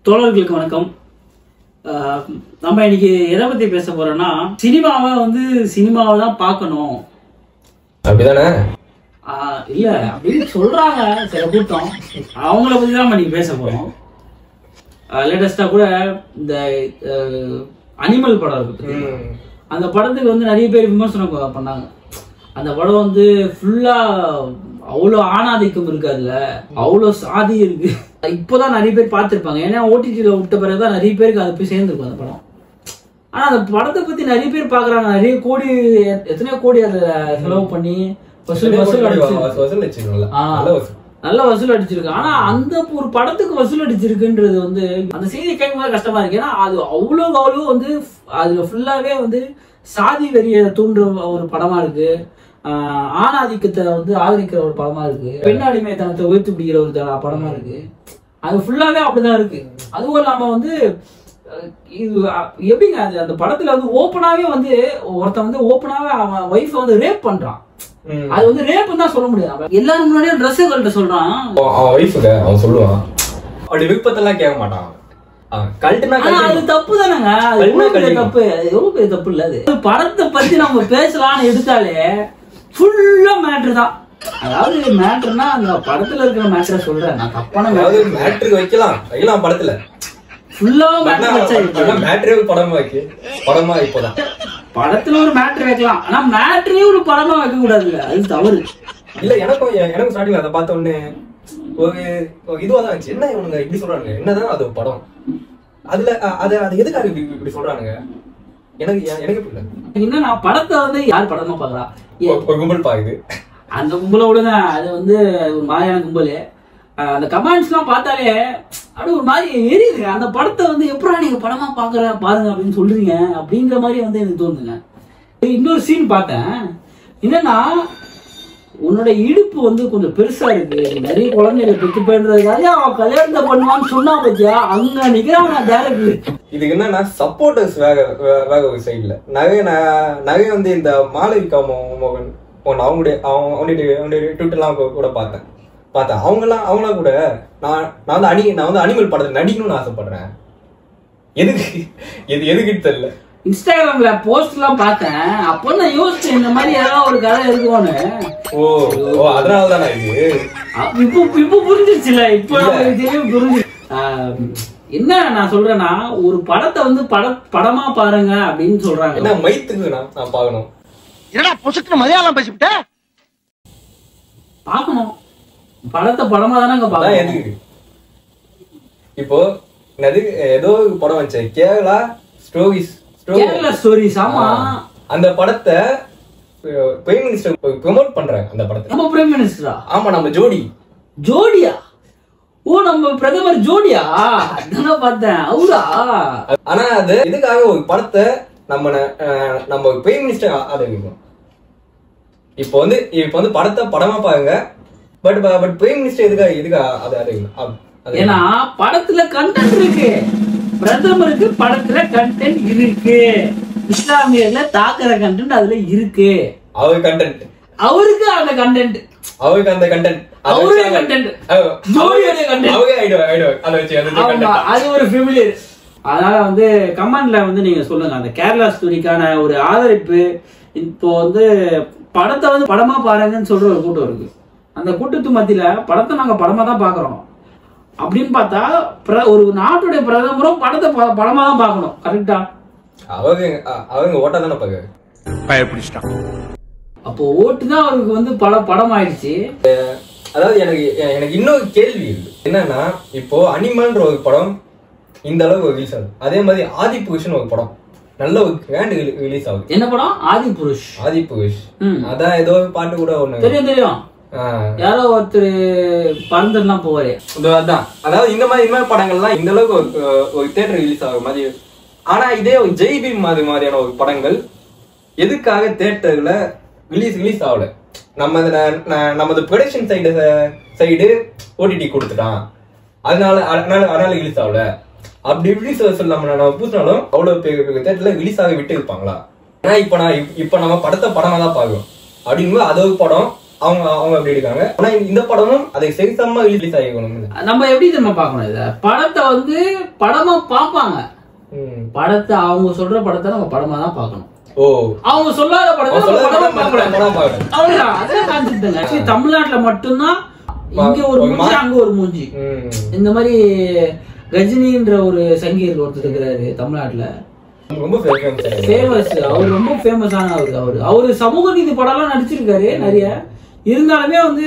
தோழர்களுக்கு வணக்கம் ஆஹ் நம்ம இன்னைக்கு எதை பத்தி பேச போறோம்னா சினிமாவை வந்து சினிமாவை தான் பார்க்கணும் அப்படிதானே ஆஹ் இல்ல அப்படின்னு சொல்றாங்க சில கூட்டம் அவங்கள பத்தி தான் நம்ம இன்னைக்கு பேச போறோம் லேட்டஸ்டா கூட இந்த அனிமல் படம் இருக்கு பாத்தீங்களா? அந்த படத்துக்கு வந்து நிறைய பேர் விமர்சனம் ப- பண்ணாங்க அந்த படம் வந்து ஃபுல்லா அவ்வளோ ஆணாதிக்கம் இருக்கு அதுல அவ்வளோ சாதி இருக்கு இப்போதான் நிறைய பேர் பார்த்திருப்பாங்க ஏன்னா ஓடிடியில் விட்ட பிறகுதான் நிறைய பேருக்கு அது போய் சேர்ந்துருக்கும் அந்த படம் ஆனா அந்த படத்தை பத்தி நிறைய பேர் பாக்குறாங்க நிறைய கோடி எ- எத்தனையோ கோடி அதுல செலவு பண்ணி வசூல் வசூல் அடிச்சு வசூல் வச்சுக்கோங்களா ஆ. நல்ல வசூல் நல்ல வசூல் அடிச்சிருக்கு ஆனா அந்த ஒரு படத்துக்கு வசூல் அடிச்சிருக்குன்றது வந்து அந்த செய்தி கேட்கும்போது கஷ்டமா இருக்கு ஏன்னா அது அவ்வளவு அவ்வளவு வந்து அதுல ஃபுல்லாவே வந்து சாதி வெறிய தூண்டுற ஒரு படமா இருக்கு ஆஹ் ஆணாதிக்கத்தை வந்து ஆதரிக்கிற ஒரு படமா இருக்கு பெண் அடிமைத்தனத்தை உயர்த்தி பிடிக்கிற ஒரு த- படமா இருக்கு அது ஃபுல்லாவே அப்படிதான் இருக்கு அதுவும் இல்லாம வந்து அஹ், இது அ- எப்படிங்க அது அந்த படத்துல வந்து ஓப்பனாவே வந்து ஒருத்தன் வந்து ஓப்பனாவே அவன் ஒய்ஃபை வந்து ரேப் பண்றான் ம். அது வந்து ரேப்னு தான் சொல்ல முடியாது எல்லாரும் முன்னாடியும் ட்ரெஸ் கழட்ட சொல்றான் அவன் அவன் ஒய்ஃபுக்கு அவன் சொல்லுவான் அப்படி விருப்பத்தெல்லாம் கேட்க மாட்டான் அவன் கழட்டுனா ஆனா அது கழட்டு தப்பு தானேங்க அது கல்வி எவ்வளவு பெரிய கல்வி. தப்பு அது எவ்வளவு பெரிய தப்பு இல்ல அது ஒரு படத்தை பத்தி நம்ம பேசலாம்னு எடுத்தாலே ஃபுல்லா மேட்ரு தான் அதாவது மேட்ருனா அந்த படத்துல இருக்கிற மேட்ரை சொல்றேன் நான் தப்பான அதாவது மேட்ரு மேட்ருக்கு வைக்கலாம் வைக்கலாம் படத்துல ஃபுல்லா மேட்ரு வச்சா இப்ப மேட்ரே படமா வைக்க படமா இப்போதான் படத்துல ஒரு மேட்ரு வைக்கலாம் ஆனா மேட்ரே ஒரு படமா வைக்க கூடாதுல்ல அது தவறு இல்ல எனக்கும் எனக்கும் ஸ்டார்டிங்ல அதை பார்த்த உடனே ஒரு ஒரு இதுவா தான் இருந்துச்சு என்ன இவனுங்க இப்படி சொல்றானுங்க என்னதான் அது ஒரு படம் அதுல அ- அது அது எதுக்காக இப்படி இப்படி சொல்றானுங்க எனக்கு எ- எனக்கு புரியல என்னன்னா படத்தை வந்து யார் படமா பாக்குறா ஏ- ஒரு- ஒரு கும்பல் பாக்குது அந்த கும்பலை விடுங்க அது வந்து ஒரு மாதிரியான கும்பல் அஹ் அந்த கமெண்ட்ஸ்லாம் பார்த்தாலே அப்படியே ஒரு மாதிரி எரியுது அந்த படத்தை வந்து எப்படா நீங்க படமா பாக்குற பாருங்க அப்படின்னு சொல்றீங்க அப்படிங்கிற மாதிரி வந்து எனக்கு தோணுதுங்க இன்னொரு சீன் பார்த்தேன் என்னன்னா உன்னோட இடுப்பு வந்து கொஞ்சம் பெருசா இருக்கு நீ நிறைய குழந்தைகளை பெற்று போயிடுறதுக்காக அவன் கல்யாணத்தை பண்ணுவான்னு சொன்னா பத்தியா அங்க நிக்கிறான் நான் டேரக்டர் இதுக்கு என்னன்னா சப்போர்ட்டர்ஸ் வேக வே- வேக ஒரு சைடுல நிறைய ந- நிறைய வந்து இந்த மாளவிகா மோ- மோகன் ஒன்று அவங்களுடைய அவங்க அவங்களுடைய அவங்களுடைய ட்விட்டர்லாம் கூட- கூட பார்த்தேன் பார்த்தேன் அவங்கலாம் அவங்களாம் கூட நான் நான் வந்து அனி நான் வந்து அனிமல் படத்தில் நடிக்கணும்னு ஆசைப்படுறேன் எதுக்கு எது எதுக்கு தெரியல இன்ஸ்டாகிராம்ல போஸ்ட் எல்லாம் பார்த்தேன் அப்போ நான் யோசிச்சேன் இந்த மாதிரி ஏதாவது ஒரு கதை இருக்கும்னு ஓ ஓ அதனால தானே இது அப்ப இப்போ இப்போ புரிஞ்சிருச்சுல இப்போ நமக்கு தெரியும் புரிஞ்சு ஆஹ் என்ன நான் சொல்றேன்னா ஒரு படத்தை வந்து பட படமா பாருங்க அப்படின்னு சொல்றாங்க என்ன மைத்துக்கு நான் நான் பார்க்கணும் என்னடா பொசுக்குன்னு மலையாளம் பேசிவிட்ட பார்க்கணும் படத்தை படமா தானே அதான் பார்க்கணும் எதுக்கு இப்போ என்னது ஏதோ ஒரு படம் வந்துச்சு கேரளா ஸ்டோரிஸ் கேரளா ஸ்டோரிஸ் ஆமா அந்த படத்தை பிரைம் மினிஸ்டர் ப்ரொமோட் பண்றாங்க அந்த படத்தை நம்ம பிரைம் மினிஸ்டரா ஆமா நம்ம ஜோடி ஜோடியா ஓ நம்ம பிரதமர் ஜோடியா அதான் பார்த்தேன் அவரா ஆனா அது எதுக்காக ஒரு படத்தை நம்ம ந- அஹ் நம்ம பிரைம் மினிஸ்டர் ஆதரிக்கணும் இப்போ வந்து இப்போ வந்து படத்தை படமா பாருங்க பட் பட் பிரைம் மினிஸ்டர் எதுக்காக எதுக்காக அதை ஆதரிக்கணும் அப்- அது- ஏன்னா படத்துல கண்டென்ட் இருக்கு பிரதமருக்கு படத்துல கண்டென்ட் இருக்கு இஸ்லாமியர்ல தாக்குற கண்டென்ட் அதுல இருக்கு அவர் கண்டென்ட் அவருக்கு அந்த கண்டென்ட் அவருக்கு அந்த கண்டென்ட் அவருடைய content. ஜோடியோடைய content. அவங்க ஐடியா ஐடியா அதை வச்சு அது ஆமா கண்டென்ட் அது ஒரு ஃபெமிலியர் அதனால வந்து கமெண்ட்ல வந்து நீங்க சொல்லுங்க அந்த கேரளா ஸ்டோரிக்கான ஒரு ஆதரிப்பு இப்போ வந்து படத்தை வந்து படமா பாருங்கன்னு சொல்ற ஒரு கூட்டம் இருக்கு அந்த கூட்டத்து மத்தியில படத்தை நாங்க படமா தான் பாக்குறோம் அப்படின்னு பார்த்தா பிர- ஒரு நாட்டுடைய பிரதமரும் படத்தை ப- படமா தான் பார்க்கணும் கரெக்டா அவங்க அ- அவங்க ஓட்டா தானே பாக்க பயப்பிடிச்சிட்டான் அப்போ ஓட்டு தான் அவருக்கு வந்து பட படம் ஆயிடுச்சு அதாவது எனக்கு எ- எனக்கு இன்னொரு கேள்வி இருக்கு என்னன்னா இப்போ அனிமல்ன்ற ஒரு படம் இந்த அளவுக்கு ரிலீஸ் ஆகுது அதே மாதிரி ஆதி புருஷன் ஒரு படம் நல்ல ஒரு கிராண்ட் ரிலீஸ் ஆகுது என்ன படம் ஆதி புருஷ் ஆதி புருஷ் ம். அதான் ஏதோ ஒரு பாட்டு கூட ஒண்ணு தெரியும் தெரியும் ஆ. யாரோ ஒருத்தர் பறந்துலாம் போவாரு இதோ அதான் அதாவது இந்த மாதிரி இந்த மாதிரி படங்கள்லாம் இந்த அளவுக்கு ஒரு- ஒரு தேட்டர் ரிலீஸ் ஆகும் மாதிரி ஆனா இதே ஒரு ஜெய் பீம் மாதிரி மாதிரியான ஒரு படங்கள் எதுக்காக தேட்டர்ல ரிலீஸ் ரிலீஸ் ஆகல நம்ம ந- ந- நமது ப்ரொடக்ஷன் சைடு சைடு ஓடிடி கொடுத்துட்டான் அதனால அதனால அதனால ரிலீஸ் ஆகல அப்படி ரிலீஸ் சொல்ல நம்ம நம்ம பூசினாலும் அவ்வளவு பெரிய பெரிய தேட்டர்ல ரிலீஸ் ஆக விட்டு இருப்பாங்களா ஏன்னா இப்ப நான் இப்ப- இப்ப நம்ம படத்தை படமா தான் பார்க்கணும் அப்படிங்கும்போது அது ஒரு படம் அவங்க அவங்க அப்படி இருக்காங்க ஆனா இந்த படமும் அதை சரிசமமா ரிலீஸ் ஆகிக்கணும் நம்ம எப்படி தெரியுமா பார்க்கணும் இத படத்தை வந்து படமா பார்ப்பாங்க படத்தை அவங்க சொல்ற படத்தை நம்ம படமா தான் பார்க்கணும் ஓ அவங்க சொல்லாத படத்தை அவன் நம்ம சொல்றத படமா படம் பார்க்கக்கூடாது படம் பார்க்கணும் அவ்வளவுதான் அதே கான்செப்ட் ஆக்சுவலி தமிழ்நாட்டுல மட்டும்தான் இங்க ஒரு ஒரு மூஞ்சி அங்க ஒரு மூஞ்சி ம். இந்த மாதிரி கஜினின்ற ஒரு சங்கீதர் ஒருத்தர் இருக்கிறாரு தமிழ்நாட்டுல ரொம்ப ஃபேமஸ் ஃபேமஸ் அவர் ரொம்ப ஃபேமஸான அவர் அவரு அவரு சமூக நீதி படம்லாம் நடிச்சிருக்காரு நிறைய இருந்தாலுமே வந்து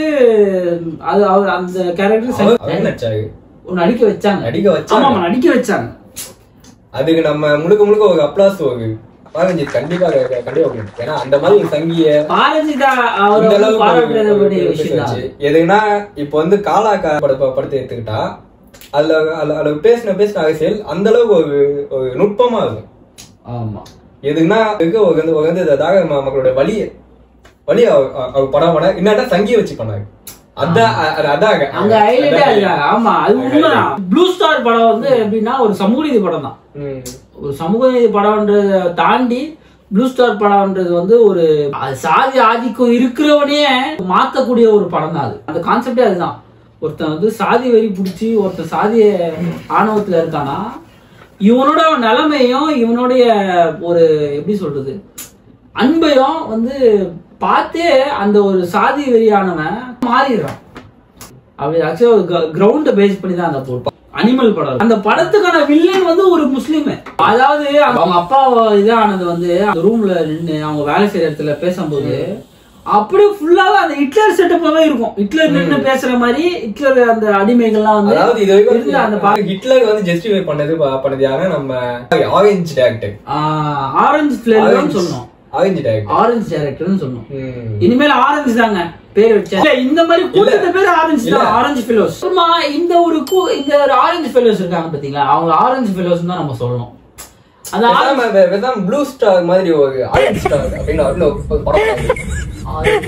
அது அவர் அந்த கேரக்டர் நடிச்சாரு நடிக்க வச்சாங்க நடிக்க வச்சாங்க. ஆமா நடிக்க வச்சாங்க அதுக்கு நம்ம முழுக்க முழுக்க ஒரு அப்ளாஸ் ஒரு பாருங்க கண்டிப்பா க- கண்டிப்பா கொடுக்கணும். ஏன்னா அந்த மாதிரி ஒரு சங்கிய பாரஞ்சிதா அவர் இந்த வந்து அளவுக்கு பாராட்ட வேண்டிய ஒரு விஷயம் தான் வச்சு. எதுக்குன்னா இப்ப வந்து காலாக்கா படத்தை படத்தை எடுத்துக்கிட்டா அதுல அதுல அதுல பேசின பேசின அரசியல் அந்த அளவுக்கு ஒரு ஒரு நுட்பமா இருக்கும் ஆமா எதுக்குன்னா இதுக்கு ஒரு வந்து ஒரு வந்து இதாக ம- மக்களுடைய வழி வழி அவ- அவ- அவ படம் பண்ண இன்னாட்டா சங்கிய வச்சு பண்ணாங்க அதான் அ- அது அதான் அங்க ஹைலைட்டே அதுதான் ஆமா அது உண்மைதான் ப்ளூ ஸ்டார் படம் வந்து எப்படின்னா ஒரு சமூக நீதி படம் தான் ம். ஒரு சமூக நீதி படம்ன்றத தாண்டி ப்ளூ ஸ்டார் படம்ன்றது வந்து ஒரு அது சாதி ஆதிக்கம் இருக்கிறவனே மாத்தக்கூடிய ஒரு படம் தான் அது அந்த கான்செப்டே அதுதான் ஒருத்தன் வந்து சாதி வெறி பிடிச்சி ஒருத்தன் சாதிய ஆணவத்துல இருக்கானா இவனோட நிலைமையும் இவனுடைய ஒரு எப்படி சொல்றது அன்பையும் வந்து பார்த்தே அந்த ஒரு சாதி வெறியானவன் மாறிடுறான் அப்படி ஆக்சுவலா ஒரு கிரவுண்ட பேஸ் பண்ணி தான் அந்த படம் அனிமல் படம் அந்த படத்துக்கான வில்லன் வந்து ஒரு முஸ்லீம் அதாவது அவங்க அப்பா இதானது வந்து அந்த ரூம்ல நின்னு அவங்க வேலை செய்யற இடத்துல பேசும்போது அப்படியே ஃபுல்லாவே அந்த ஹிட்லர் செட்டப்பாவே இருக்கும் ஹிட்லர் நின்னு பேசுற மாதிரி ஹிட்லர் அந்த அடிமைகள்லாம் வந்து அதாவது இது இருந்து அந்த பா- வரைக்கும் ஹிட்லர் வந்து ஜஸ்டிஃபை பண்ணது ப- பண்ணது யாருன்னா நம்ம ஆரஞ்சு டேரக்டர் ஆரஞ்சு பிளேவர்னு சொன்னோம் ஆரஞ்சு டேரக்டர் ஆரஞ்சு டேரக்டர்னு சொன்னோம் ம். இனிமேல் ஆரஞ்சு தாங்க பேர் வச்சேன் இல்ல, இந்த மாதிரி கூட்டத்த பேர் ஆரஞ்சு இல்ல. தான் ஆரஞ்சு ஃபெலோஸ் அப்புறமா இந்த ஒரு கூ- இந்த ஒரு ஆரஞ்சு ஃபெலோஸ் இருக்காங்க பாத்தீங்களா அவங்க ஆரஞ்சு ஃபெலோஸ் தான் நம்ம சொல்லணும் அந்த ஆரஞ்சு பேசாம வே- பேசாம ப்ளூ ஸ்டார் மாதிரி ஒரு ஆரஞ்சு ஸ்டார் அப்படின்னு அப்படின்னு ஒரு ஒரு படம் பண்ணாங்க.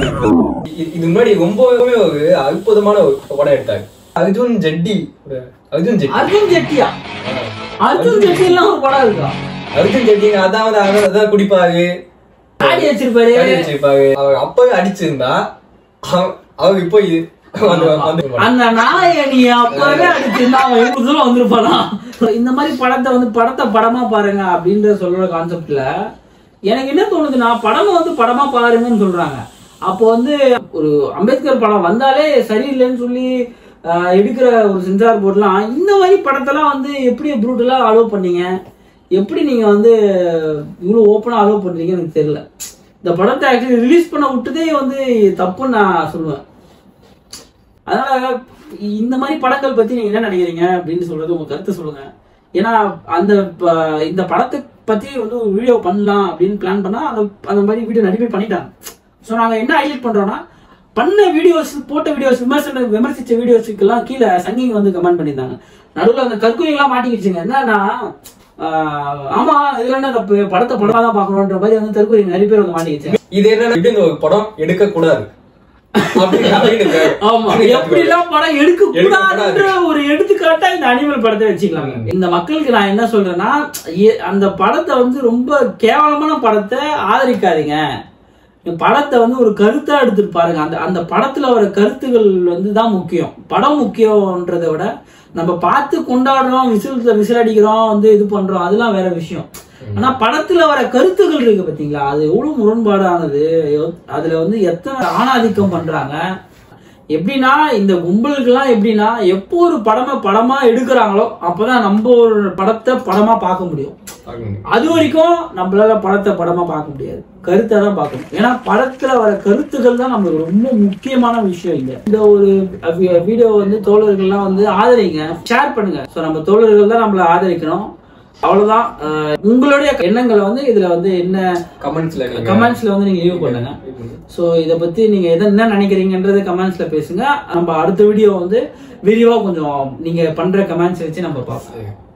இது இது முன்னாடி ரொம்பவே ஒரு அற்புதமான ஒரு படம் எடுத்தாரு அர்ஜுன் ஜெட்டி ஒரு அர்ஜுன் ஜெட்டி அர்ஜுன் ஜெட்டியா அர்ஜுன் ஜெட்டி எல்லாம் ஒரு படம் இருக்கா அர்ஜுன் ஜெட்டி அதான் வந்து அவர் அதான் குடிப்பாரு ஆடி வச்சிருப்பாரு கறி வச்சிருப்பாரு அவர் அப்பவே அடிச்சிருந்தா அவ- அவர் இப்போ இது வந்து வந்து அந்த நாயை நீ அப்பவே அடிச்சிருந்தா அவன் எவ்வளவு தூரம் வந்திருப்பானா இந்த மாதிரி படத்தை வந்து படத்தை படமா பாருங்க அப்படின்ற சொல்ற கான்செப்ட்ல எனக்கு என்ன தோணுதுன்னா படமா வந்து படமா பாருங்கன்னு சொல்றாங்க அப்போ வந்து ஒரு அம்பேத்கர் படம் வந்தாலே சரியில்லைன்னு சொல்லி ஆஹ், எடுக்கிற ஒரு சென்சார் போர்ட்லாம் இந்த மாதிரி படத்தெல்லாம் வந்து எப்படி ப்ரூட்டலா அலோவ் பண்ணீங்க எப்படி நீங்க வந்து இவ்வளவு ஓப்பனா அலோவ் பண்றீங்க எனக்கு தெரியல இந்த படத்தை ஆக்சுவலி ரிலீஸ் பண்ண விட்டதே வந்து தப்புன்னு நான் சொல்லுவேன் அதனால இந்த மாதிரி படங்கள் பத்தி நீங்க என்ன நினைக்கிறீங்க அப்படின்னு சொல்றது உங்க கருத்து சொல்லுங்க ஏன்னா அந்த ப- இந்த படத்தை பத்தி வந்து ஒரு வீடியோ பண்ணலாம் அப்படின்னு பிளான் பண்ணா அந்த அந்த மாதிரி வீடியோ நிறைய பேர் பண்ணிட்டாங்க ஸோ நாங்க என்ன ஹைலைட் பண்றோம்னா பண்ண வீடியோஸ் போட்ட வீடியோஸ் விமர்சன விமர்சிச்ச வீடியோஸுக்கெல்லாம் கீழே சங்கிங்க வந்து கமெண்ட் பண்ணியிருந்தாங்க நடுவில் அந்த கற்குறிங்கெல்லாம் மாட்டிக்கிச்சுங்க என்னன்னா ஆஹ், ஆமா இதுல என்ன தப்பு படத்தை படமா தான் பார்க்கணுன்ற மாதிரி வந்து தற்கொலை நிறைய பேர் வந்து மாட்டிக்கிச்சு இது என்னன்னா இப்படி இந்த ஒரு படம் எடுக்க கூடாது அப்படின்னு அப்படின்னு ஆமா எப்படி எல்லாம் படம் எடுக்க கூடாதுன்ற ஒரு எடுத்துக்காட்டா இந்த அனிமல் படத்தை வச்சுக்கலாங்க இந்த மக்களுக்கு நான் என்ன சொல்றேன்னா எ- அந்த படத்தை வந்து ரொம்ப கேவலமான படத்தை ஆதரிக்காதீங்க இந்த படத்தை வந்து ஒரு கருத்தா எடுத்துட்டு பாருங்க அந்த அந்த படத்துல வர கருத்துகள் வந்து தான் முக்கியம் படம் முக்கியம்ன்றதை விட நம்ம பார்த்து கொண்டாடுறோம் விசில் விசில் அடிக்கிறோம் வந்து இது பண்றோம் அதெல்லாம் வேற விஷயம் ஆனா படத்துல வர கருத்துக்கள் இருக்கு பாத்தீங்களா அது எவ்வளவு முரண்பாடானது எவ்- அதுல வந்து எத்தனை ஆணாதிக்கம் பண்றாங்க எப்படின்னா இந்த கும்பலுக்கெல்லாம் எப்படின்னா எப்போ ஒரு படமா படமா எடுக்கிறாங்களோ அப்பதான் நம்ம ஒரு படத்தை படமா பார்க்க முடியும் அது வரைக்கும் நம்மளால படத்தை படமா பார்க்க முடியாது கருத்தை தான் பார்க்கணும் ஏன்னா படத்துல வர கருத்துக்கள் தான் நம்மளுக்கு ரொம்ப முக்கியமான விஷயம் இங்க இந்த ஒரு வீடியோ வந்து தோழர்கள்லாம் வந்து ஆதரிங்க ஷேர் பண்ணுங்க ஸோ நம்ம தோழர்கள் தான் நம்மளை ஆதரிக்கணும் அவ்வளவுதான் அஹ் உங்களுடைய எண்ணங்களை வந்து இதுல வந்து என்ன கமெண்ட்ஸ்ல நீங்க கமெண்ட்ஸ்ல வந்து நீங்க லீவ் பண்ணுங்க ஸோ இதை பத்தி நீங்க எதை என்ன நினைக்கிறீங்கன்றதை கமெண்ட்ஸ்ல பேசுங்க நம்ம அடுத்த வீடியோ வந்து விரிவா கொஞ்சம் நீங்க பண்ற கமெண்ட்ஸ் வச்சு நம்ம பார்ப்போம்